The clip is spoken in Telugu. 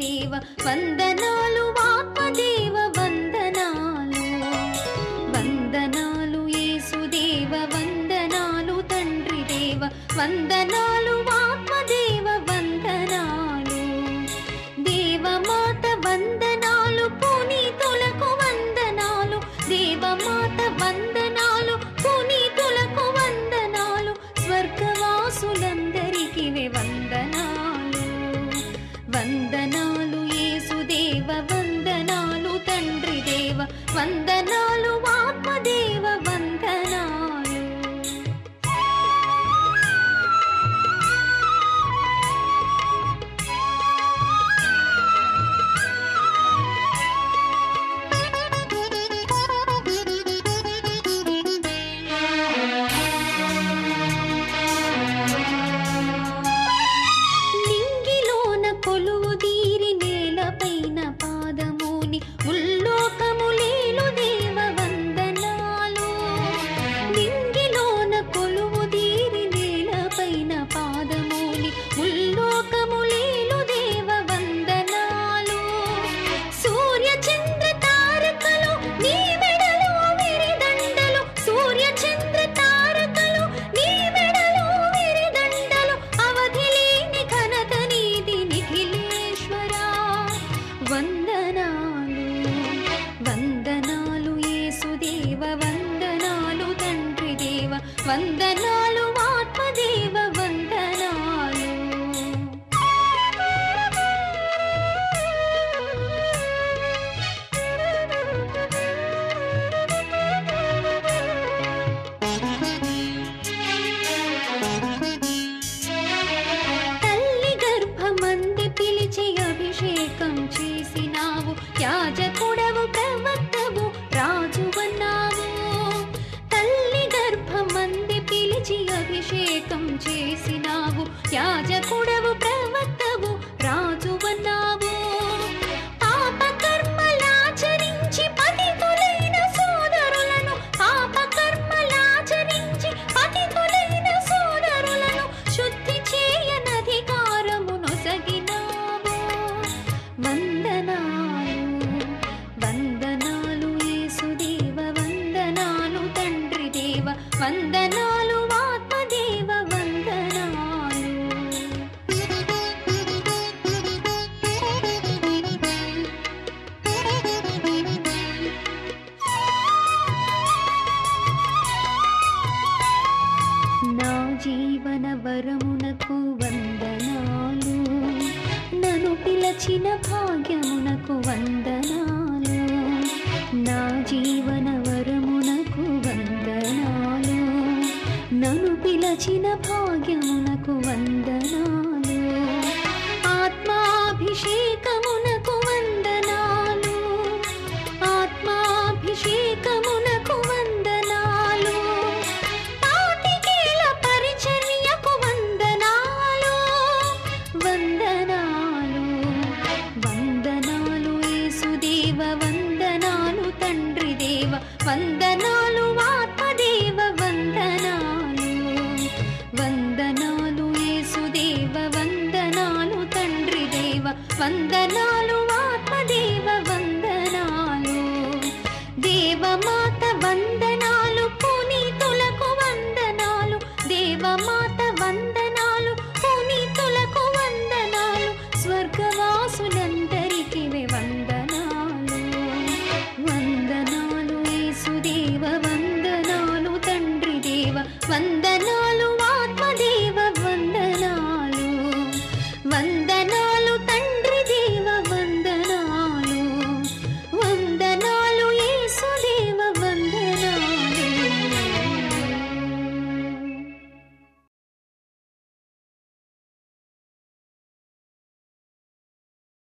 దేవ వందనాలు ఆత్మదేవ వందనాలు వందనాలు యేసుదేవ వందనాలు తండ్రి దేవ వందనాలు ఆత్మదేవ వందనాలు దేవమాత వందనాలు పునీతులకు వందనాలు దేవమాత వందనాలు పునీతులకు వందనాలు స్వర్గవాసులందరికీ వందనాలు వందనాలు యేసుదేవ వందనాలు తండ్రి దేవ వందనాలు ఆత్మదేవ వందనాలు నింగిలోన కొలువు దీరి నేలపైన పాదముని ఉల్లోకములేలు దేవ వందనాలు నింగిలోన కొలువు దీరి నేలపైన పాదముని ఉల్లోకములేలు దేవ వందనాలు సూర్య చంద్ర తారకలు నీ మెడలో విరిదండలు సూర్య చంద్ర తారకలు నీ మెడలో విరిదండలు అవధి లేని ఘనత నీది నిఖిలేశ్వరా వందనాలు వందనాలు యేసుదేవ వందనాలు తండ్రి దేవ వందనాలు ఆత్మదేవ వందనాలు తల్లి గర్భమంది పిలిచి అభిషేకం చేసినావు యాజకుడవు ప్రవక్తవు రాజువన్నావు తల్లి గర్భమంది పిలిచి అభిషేకం చేసినావు యాజకుడవు ప్రవక్తవు రాజువన్నావు పాపకర్మలాచరించి పతితులైన సోదరులను పాపకర్మలాచరించి పతితులైన సోదరులను శుద్ధి చేయనధికారము నొసగినావు వందనాలు వందనాలు యేసుదేవ వందనాలు తండ్రి దేవ వందనాలు ఆత్మదేవ వందనాలు నా జీవన వరమునకు వందనాలు నన్ను పిలచిన భాగ్యమునకు వందనాలు నా జీవన వరమునకు వందనాలు నన్ను పిలచిన భాగ్యమునకు వందనాలు ఆత్మాభిషేకమునకు వందనాలు ఆత్మాభిషేకమునకు వందనాలు పాతికేల పరిచర్యకు వందనాలు వందనాలు వందనాలు యేసుదేవ వందనాలు తండ్రి దేవ వందనాలు ఆత్మదేవ వందనాలు వందనాలు యేసుదేవ వందనాలు తండ్రి దేవ వందనాలు ఆత్మదేవ వందనాలు దేవమాత వందనాలు పునీతులకు వందనాలు దేవమాత వందనాలు పునీతులకు వందనాలు స్వర్గవాసుల